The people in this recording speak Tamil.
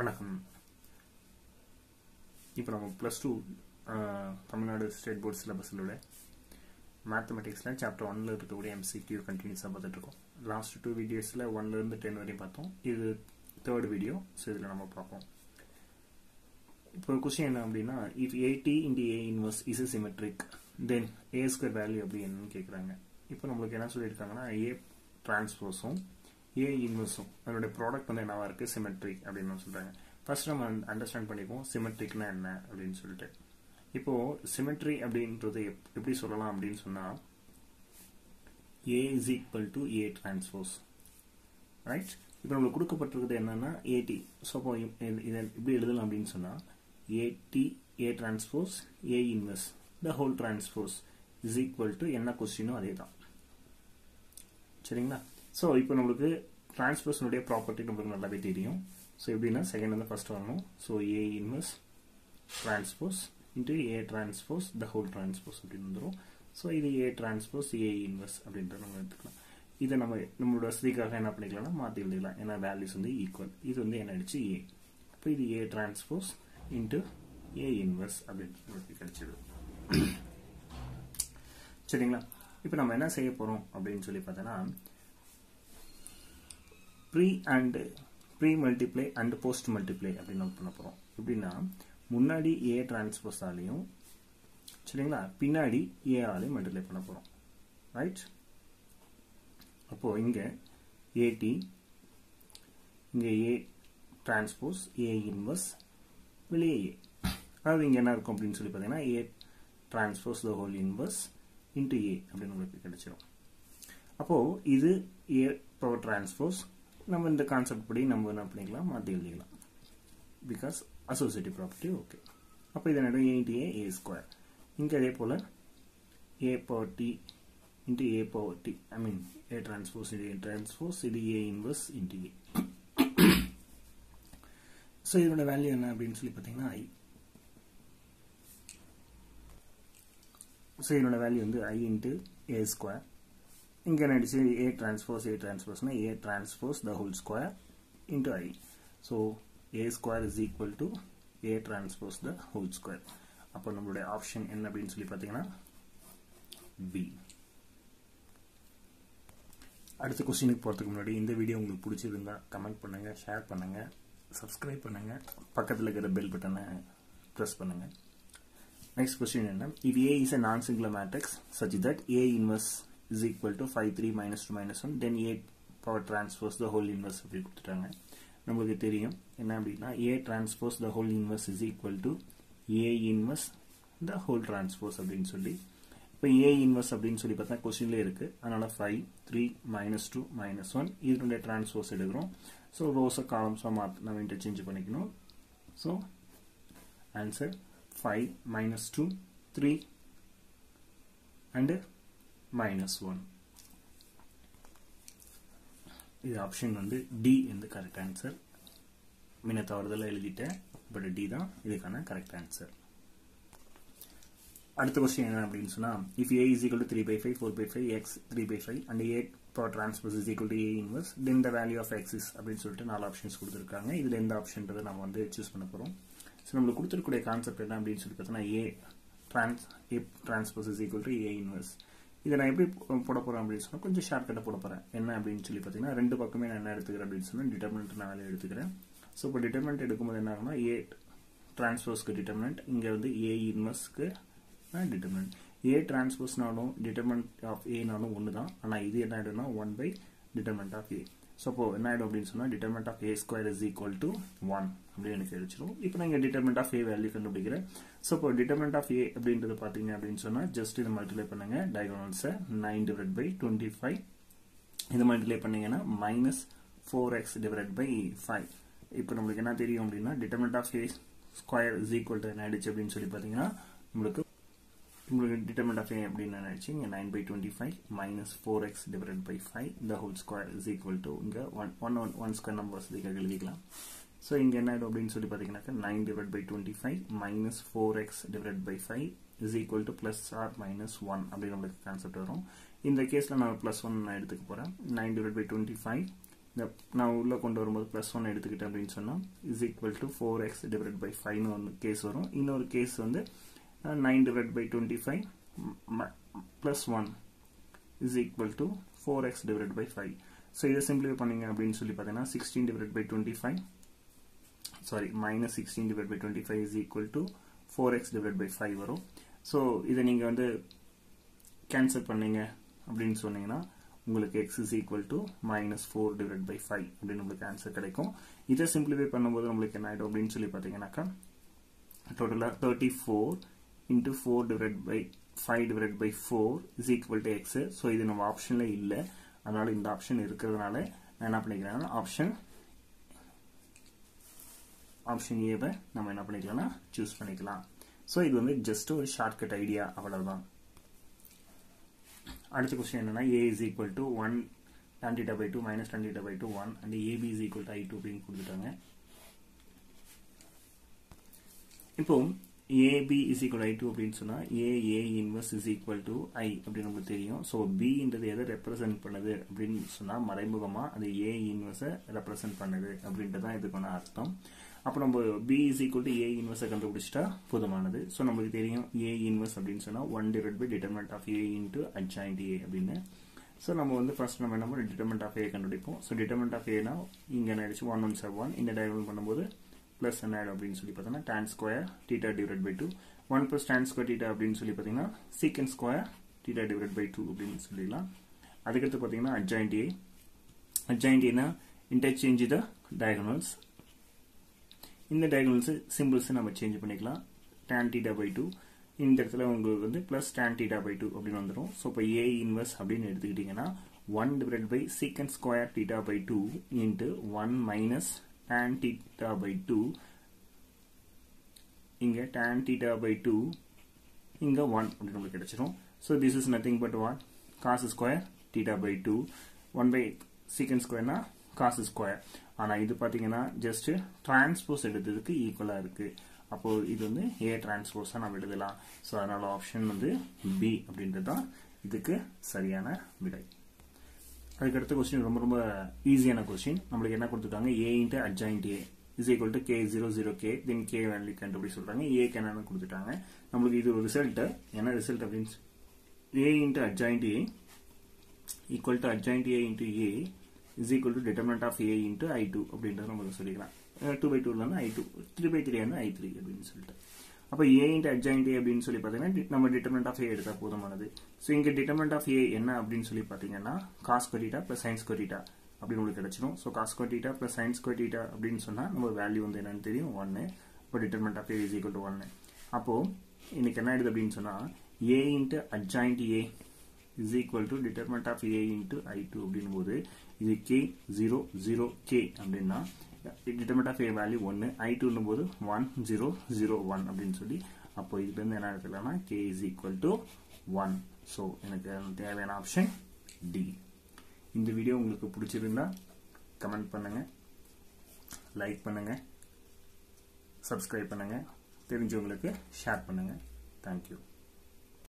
வணக்கம் இப்போ நம்ம plus two Tamil Nadu state board சிலபஸிலோட மேத்தமெட்டிக்ஸில் சாப்டர் ஒன்ல இருக்கக்கூடிய எம்சிக்யூ கண்டினியூஸாக பார்த்துட்டு இருக்கோம் லாஸ்ட் டூ வீடியோஸில் ஒன்லேருந்து டென் வரையும் பார்த்தோம் இது தேர்ட் வீடியோ ஸோ இதில் நம்ம பார்ப்போம் இப்போ கொஸ்டின் என்ன அப்படின்னா இஃப் ஏடி இன்டி A inverse is symmetric then A square value அப்படி என்னன்னு கேட்குறாங்க இப்போ நம்மளுக்கு என்ன சொல்லியிருக்காங்கன்னா ஏ டிரான்ஸ்போஸும் ஏ இன்வர்ஸும் அதனுடைய ப்ராடக்ட் வந்து என்னவா இருக்கு சிமெட்ரிக் அப்படின்னு சொல்றாங்க ஃபர்ஸ்ட் நம்ம அண்டர்ஸ்டாண்ட் பண்ணிக்குவோம் சிமெட்ரிக்னா என்ன அப்படின்னு சொல்லிட்டு இப்போ சிமெட்ரி அப்படின்றது எப்- எப்படி சொல்லலாம் அப்படின்னு சொன்னா A is equal to A transpose right இப்போ நம்மளுக்கு கொடுக்கப்பட்டிருக்கிறது என்னன்னா ஏடி ஸோ அப்போ இ- இதை எப்படி எழுதலாம் அப்படின்னு சொன்னா adj A transpose A inverse the whole transpose is equal to என்ன கொஸ்டினோ அதே தான் சரிங்களா ஸோ இப்போ நம்மளுக்கு டிரான்ஸ்போஸனுடைய ப்ராப்பர்ட்டி நம்மளுக்கு நல்லாவே தெரியும் ஸோ எப்படின்னா செகண்ட் வந்து ஃபர்ஸ்ட் வரணும் so A inverse transpose into A transpose the whole transpose அப்படின்னு வந்துடும் ஸோ இது ஏ டிரான்ஸ்போஸ் ஏ இன்வெர்ஸ் அப்படின்றத நம்ம எடுத்துக்கலாம் இதை நம்ம நம்மளோட வசதிக்காக என்ன பண்ணிக்கலாம்னா மாற்றி எழுதிக்கலாம் ஏன்னா வேல்யூஸ் வந்து ஈக்குவல் இது வந்து என்ன ஆயிடுச்சு ஏ அப்போ இது A transpose into A inverse அப்படின்றது நம்மளுக்கு கிடைச்சிடும் சரிங்களா இப்போ நம்ம என்ன செய்ய போறோம் அப்படின்னு சொல்லி பார்த்தோன்னா pre and pre multiply and post multiply அப்படின்னு நம்ம பண்ண போறோம் எப்படின்னா முன்னாடி ஏ டிரான்ஸ்போஸாலையும் சரிங்களா பின்னாடி ஏ ஆலையும் மல்டிப்ளை பண்ண போறோம் ரைட் அப்போ இங்க ஏடி இங்க ஏ டிரான்ஸ்போஸ் ஏ இன்வர்ஸ் வெளியே ஏ அதாவது இங்க என்ன இருக்கும் அப்படின்னு சொல்லி பார்த்தீங்கன்னா A transpose the whole inverse into A அப்படின்னு உங்களுக்கு கிடைச்சிடும் அப்போ இது ஏ பவர் டிரான்ஸ்போஸ் நம்ம இந்த கான்செப்ட் படி நம்ம என்ன பண்ணிக்கலாம் மாற்றி எழுதிக்கலாம் பிகாஸ் அசோசியேட்டிவ் ப்ராப்பர்ட்டி ஓகே அப்போ இது என்ன ஏ இன்ட்டு ஏ ஏ ஸ்கொயர் இங்கே அதே போல் A power T into A power T I mean A transpose இது ஏ டிரான்ஸ்போஸ் இது A inverse into A so இதோட வேல்யூ என்ன அப்படின்னு சொல்லி பார்த்தீங்கன்னா ஐ ஸோ இதனோட வேல்யூ வந்து ஐ இன்ட்டு ஏ ஸ்கொயர் இங்கே நடிச்சு ஏ டிரான்ஸ்போஸ் ஏ டிரான்ஸ்போஸ்னா A transpose the whole square into I so A square is equal to A transpose the whole square அப்போ நம்மளுடைய ஆப்ஷன் என்ன அப்படின்னு சொல்லி பார்த்தீங்கன்னா பி அடுத்த கொஸ்டினுக்கு போகிறதுக்கு முன்னாடி இந்த வீடியோ உங்களுக்கு பிடிச்சிருந்தா கமெண்ட் பண்ணுங்கள் ஷேர் பண்ணுங்கள் சப்ஸ்கிரைப் பண்ணுங்கள் பக்கத்தில் இருக்கிற பெல் பட்டனை ப்ரெஸ் பண்ணுங்கள் Next question என்ன if A is a non-singular matrix such that A inverse is equal to 5 3 minus 2 minus 1 then A power transpose the whole inverse அப்படி கொடுத்துட்டாங்க நம்மளுக்கு தெரியும் என்ன அப்படின்னா A transpose the whole inverse is equal to A inverse the whole transpose அப்படின்னு சொல்லி இப்போ A inverse அப்படின்னு சொல்லி பார்த்தா கொஸ்டின்ல இருக்கு அதனால 5 3 minus 2 minus 1 இதனுடைய டிரான்ஸ்போஸ் எடுக்கிறோம் ஸோ ரோஸை காலம்ஸாக மாற்ற நம்ம இன்டர்சேஞ்ச் பண்ணிக்கணும் so answer 5 minus 2 3 and minus 1 இது ஆப்ஷன் வந்து டி இந்த கரெக்ட் ஆன்சர் முன்ன தவறுதலாக எழுதிட்டேன் பட் டி தான் இதுக்கான கரெக்ட் ஆன்சர் அடுத்த கொஸ்டின் என்ன அப்படின்னு சொன்னா if A is equal to three by five four by five X three by five and A power transpose is equal to A inverse then the value of X is அப்படின்னு சொல்லிட்டு நாலு ஆப்ஷன்ஸ் கொடுத்துருக்காங்க இதுல எந்த ஆப்ஷன்றதை நம்ம வந்து சூஸ் பண்ண போறோம் ஸோ நம்மளுக்கு கொடுத்துருக்கூடிய கான்செப்ட் என்ன அப்படின்னு சொல்லி பார்த்தோன்னா A trans A transpose is equal to A inverse இதை நான் எப்படி போ- போட போறேன் அப்படின்னு சொன்னா கொஞ்சம் ஷார்ட்கட்டை போட போறேன் என்ன அப்படின்னு சொல்லி பார்த்தீங்கன்னா ரெண்டு பக்கமே நான் என்ன எடுத்துக்கிறேன் அப்படின்னு சொன்னா டிட்டர்மினன்ட் நான் வேலையை எடுத்துக்கிறேன் ஸோ இப்போ டிட்டர்மினன்ட் எடுக்கும்போது என்ன ஆகும்னா ஏ டிரான்ஸ்போஸ்க்கு டிட்டர்மினன்ட் இங்கே வந்து ஏ இன்வர்ஸ்க்கு டிட்டர்மினன்ட் ஏ டிரான்ஸ்போஸ்னாலும் டிட்டர்மினன்ட் ஆஃப் ஏனாலும் ஒன்று தான் ஆனால் இது என்ன ஆயிடும்னா one by determinant of A so அப்போ என்ன ஆயிடும் அப்படின்னு சொன்னால் determinant of A square is equal to one அப்படின்னு எனக்கு கிடைச்சிரும் இப்போ நான் இங்கே டிட்டர்மினன்ட் ஆஃப் ஏ வேல்யூ கண்டுபிடிக்கிறேன் ஸோ இப்போ டிட்டர்மினன்ட் ஆஃப் ஏ அப்படின்றது பார்த்தீங்க அப்படின்னு சொன்னால் ஜஸ்ட் இதை மல்டிப்ளை பண்ணுங்க டயகோனல்ஸை nine divide by twenty five இது மல்டிப்ளை பண்ணீங்கன்னா minus four X divide by five இப்போ நம்மளுக்கு என்ன தெரியும் அப்படின்னா determinant of A square is equal to என்ன ஆயிடுச்சு அப்படின்னு சொல்லி பார்த்தீங்கன்னா நம்மளுக்கு உங்களுக்கு டிட்டர்மெண்ட் ஆஃப் ஏ அப்படின்னு நினைச்சு இங்கே nine by twenty five minus four X divide by five the whole square is equal to இங்கே one one one one square number வசதிக்காக எழுதிக்கலாம் ஸோ இங்கே என்ன ஆயிடும் அப்படின்னு சொல்லி பார்த்தீங்கன்னாக்கா nine divide by twenty five minus four X divide by five is equal to plus or minus one அப்படின்னு நம்மளுக்கு கான்செப்ட் வரும் இந்த கேஸில் நான் ப்ளஸ் ஒன் நான் எடுத்துக்க போகிறேன் nine divide by twenty five இந்த நான் உள்ளே கொண்டு வரும்போது ப்ளஸ் ஒன் எடுத்துக்கிட்டேன் அப்படின்னு சொன்னால் is equal to four X divide by ஃபைவ்னு ஒன்று கேஸ் வரும் இன்னொரு கேஸ் வந்து nine divide by twenty five plus one is equal to four X divide by five so இதை சிம்பிளிஃபை பண்ணீங்க அப்படின்னு சொல்லி பார்த்தீங்கன்னா sixteen divide by twenty five sorry minus sixteen divide by twenty five is equal to four X divide by five வரும் ஸோ இதை நீங்கள் வந்து கேன்சல் பண்ணீங்க அப்படின்னு சொன்னீங்கன்னா உங்களுக்கு X is equal to minus four divide by five அப்படின்னு உங்களுக்கு ஆன்சர் கிடைக்கும் இதை சிம்பிளிஃபை பண்ணும்போது நம்மளுக்கு என்ன ஆகிடும் அப்படின்னு சொல்லி பார்த்தீங்கன்னாக்கா டோட்டலாக thirty four into four divide by five divide by four is equal to X so இது நம்ம ஆப்ஷனில் இல்லை அதனால இந்த ஆப்ஷன் இருக்கிறதுனால நான் என்ன பண்ணிக்கிறேன்னா ஆப்ஷன் ஆப்ஷன் ஏவை நம்ம என்ன பண்ணிக்கலாம்னா சூஸ் பண்ணிக்கலாம் ஸோ இது வந்து ஜஸ்ட் ஒரு ஷார்ட்கட் ஐடியா அவ்வளவுதான் அடுத்த கொஸ்டின் என்னன்னா A is equal to one tan theta by 2 minus tan theta by 2 1 and AB is equal to I2 அப்படின்னு கொடுத்துட்டாங்க இப்போ AB is equal to I2 அப்படின்னு சொன்னா A A inverse is equal to I அப்படின்னு நமக்கு தெரியும் ஸோ Bன்றது எதை ரெப்ரசன்ட் பண்ணுது அப்படின்னு சொன்னா மறைமுகமா அது A inverse ரெப்ரசன்ட் பண்ணுது அப்படின்ட்டு தான் இதுக்கான அர்த்தம் அப்போ நம்ம B is equal to A inverse கண்டுபிடிச்சிட்டா போதுமானது ஸோ நமக்கு தெரியும் A inverse அப்படின்னு சொன்னா one divide by determinant of A into adjoint A அப்படின்னு ஸோ நம்ம வந்து ஃபர்ஸ்ட் நம்ம என்ன பண்ணுவோம் டிட்டர்மெண்ட் ஆஃப் ஏ கண்டுபிடிப்போம் ஸோ டிட்டர்மெண்ட் ஆஃப் ஏனா இங்கே என்ன ஆயிடுச்சு ஒன் ஒன் செவ் ஒன் இந்த டயக்ராம் பண்ணும்போது ப்ளஸ் என்ன ஆயிடும் அப்படின்னு சொல்லி பார்த்தோம்னா tan square theta divide by two one plus tan square theta அப்படின்னு சொல்லி பார்த்தீங்கன்னா secant square theta divide by two அப்படின்னு சொல்லிடலாம் அதுக்கடுத்து பார்த்தீங்கன்னா அட்ஜாயிண்ட் ஏ அட்ஜாயிண்ட் ஏனா இன்டர்சேஞ்ச் த டயகனல்ஸ் இந்த டயகனல்ஸ் சிம்பிள்ஸ் நம்ம சேஞ்ச் பண்ணிக்கலாம் tan டீட்டா பை டூ இந்த இடத்துல உங்களுக்கு வந்து plus tan theta by two அப்படின்னு வந்துடும் ஸோ இப்போ ஏ இன்வெர்ஸ் அப்படின்னு எடுத்துக்கிட்டிங்கன்னா one divide by secant square theta by two into one minus tan theta by two இங்கே tan theta பை டூ இங்கே ஒன் அப்படின்னு நம்மளுக்கு கிடைச்சிரும் so this is nothing but what cos square theta by two one by secant ஸ்கொயர்னா காசு ஸ்கொயர் ஆனால் இது பார்த்தீங்கன்னா ஜஸ்ட் டிரான்ஸ்போஸ் எடுத்ததுக்கு ஈக்குவலாக இருக்குது அப்போ இது வந்து ஏ டிரான்ஸ்போஸாக நம்ம எழுதலாம் ஸோ அதனால ஆப்ஷன் வந்து பி அப்படின்றது தான் இதுக்கு சரியான விடை அதுக்கடுத்த கொஸ்டின் ரொம்ப ரொம்ப ஈஸியான கொஸ்டின் நம்மளுக்கு என்ன கொடுத்துட்டாங்க A into adjoint A is equal to K zero zero K then K value கண்டுபிடி சொல்றாங்க ஏக்கு என்னன்னு கொடுத்துட்டாங்க நம்மளுக்கு இது ஒரு ரிசல்ட் என்ன ரிசல்ட் அப்படின்னு A into adjoint A equal to adjoint A into A is equal to determinant of A into I two அப்படின்றத நம்ம சொல்லிக்கலாம் two by two I two three by three வந்து ஐ த்ரீ அப்படின்னு சொல்லிட்டு அப்போ ஏ இன்ட் அட்ஜாயிண்ட் ஏ அப்படின்னு சொல்லி பார்த்தீங்கன்னா நம்ம டிட்டர்மெண்ட் ஆஃப் ஏ எடுத்தால் போதுமானது ஸோ இங்கே டிட்டர்மெண்ட் ஆஃப் ஏ என்ன அப்படின்னு சொல்லி பார்த்தீங்கன்னா காஸ் கொரிட்டா ப்ளஸ் சயின்ஸ் கொரிட்டா அப்படின்னு உங்களுக்கு கிடைச்சிடும் ஸோ காஸ் கொரிட்டா ப்ளஸ் சயின்ஸ் கொரிட்டா அப்படின்னு சொன்னால் நம்ம வேல்யூ வந்து என்னன்னு தெரியும் ஒன்று இப்போ determinant of A is equal to ஒன்று அப்போது இன்னைக்கு என்ன ஆயிடுது அப்படின்னு சொன்னால் A into adjoint A is equal to determinant of A into I two அப்படின் போது இது கே ஜீரோ ஜீரோ கே அப்படின்னா டிட்டர்மெண்ட் ஆஃப் ஏ வேல்யூ ஒன்று ஐ டூன்னும் போது ஒன் ஜீரோ ஜீரோ ஒன் அப்படின்னு சொல்லி அப்போ இதுலேருந்து என்ன எடுத்துக்கலாம்னா K is equal to one so எனக்கு தேவையான ஆப்ஷன் டி இந்த வீடியோ உங்களுக்கு பிடிச்சிருந்தா கமெண்ட் பண்ணுங்க லைக் பண்ணுங்க சப்ஸ்கிரைப் பண்ணுங்க தெரிஞ்சவங்களுக்கு ஷேர் பண்ணுங்க தேங்க்யூ